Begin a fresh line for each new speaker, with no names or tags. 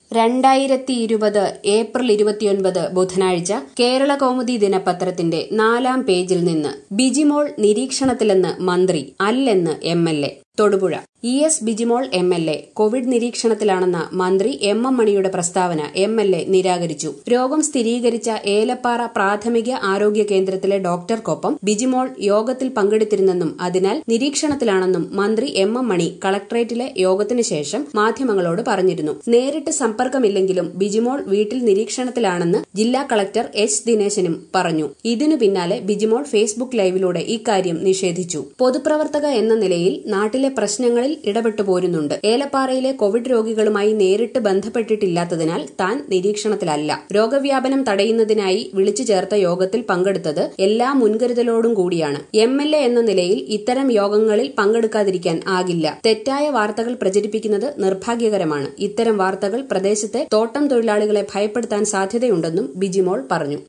രണ്ടായിരത്തി ഇരുപത് ഏപ്രിൽ ഇരുപത്തിയൊൻപത് ബുധനാഴ്ച കേരള കൗമുദി ദിനപത്രത്തിന്റെ നാലാം പേജിൽ നിന്ന് ബിജിമോൾ നിരീക്ഷണത്തിലെന്ന് മന്ത്രി അല്ലെന്ന് M L A Thodupuzha E S Bijimol M L A covid നിരീക്ഷണത്തിലാണെന്ന മന്ത്രി എം എം മണിയുടെ പ്രസ്താവന എം എൽ എ നിരാകരിച്ചു രോഗം സ്ഥിരീകരിച്ച ഏലപ്പാറ പ്രാഥമിക ആരോഗ്യ കേന്ദ്രത്തിലെ ഡോക്ടർക്കൊപ്പം ബിജിമോൾ യോഗത്തിൽ പങ്കെടുത്തിരുന്നെന്നും അതിനാൽ നിരീക്ഷണത്തിലാണെന്നും മന്ത്രി എം എം മണി കളക്ടറേറ്റിലെ യോഗത്തിനു ശേഷം മാധ്യമങ്ങളോട് പറഞ്ഞിരുന്നു നേരിട്ട് സമ്പർക്കമില്ലെങ്കിലും ബിജിമോൾ വീട്ടിൽ നിരീക്ഷണത്തിലാണെന്ന് ജില്ലാ കളക്ടർ എച്ച് ദിനേശനും പറഞ്ഞു ഇതിനു പിന്നാലെ ബിജിമോൾ ഫേസ്ബുക്ക് ലൈവിലൂടെ ഇക്കാര്യം നിഷേധിച്ചു പൊതുപ്രവർത്തക എന്ന നിലയിൽ നാട്ടിലെ പ്രശ്നങ്ങളിൽ ഇടപെട്ടു പോരുന്നുണ്ട് ഏലപ്പാറയിലെ കോവിഡ് രോഗികളുമായി നേരിട്ട് ബന്ധപ്പെട്ടിട്ടില്ലാത്തതിനാൽ താൻ നിരീക്ഷണത്തിലല്ല രോഗവ്യാപനം തടയുന്നതിനായി വിളിച്ചു ചേർത്ത യോഗത്തിൽ പങ്കെടുത്തത് എല്ലാ മുൻകരുതലോടും കൂടിയാണ് എം എൽ എ എന്ന നിലയിൽ ഇത്തരം യോഗങ്ങളിൽ പങ്കെടുക്കാതിരിക്കാൻ ആകില്ല തെറ്റായ വാർത്തകൾ പ്രചരിപ്പിക്കുന്നത് നിർഭാഗ്യകരമാണ് ഇത്തരം വാർത്തകൾ പ്രദേശത്തെ തോട്ടം തൊഴിലാളികളെ ഭയപ്പെടുത്താൻ സാധ്യതയുണ്ടെന്നും ബിജിമോൾ പറഞ്ഞു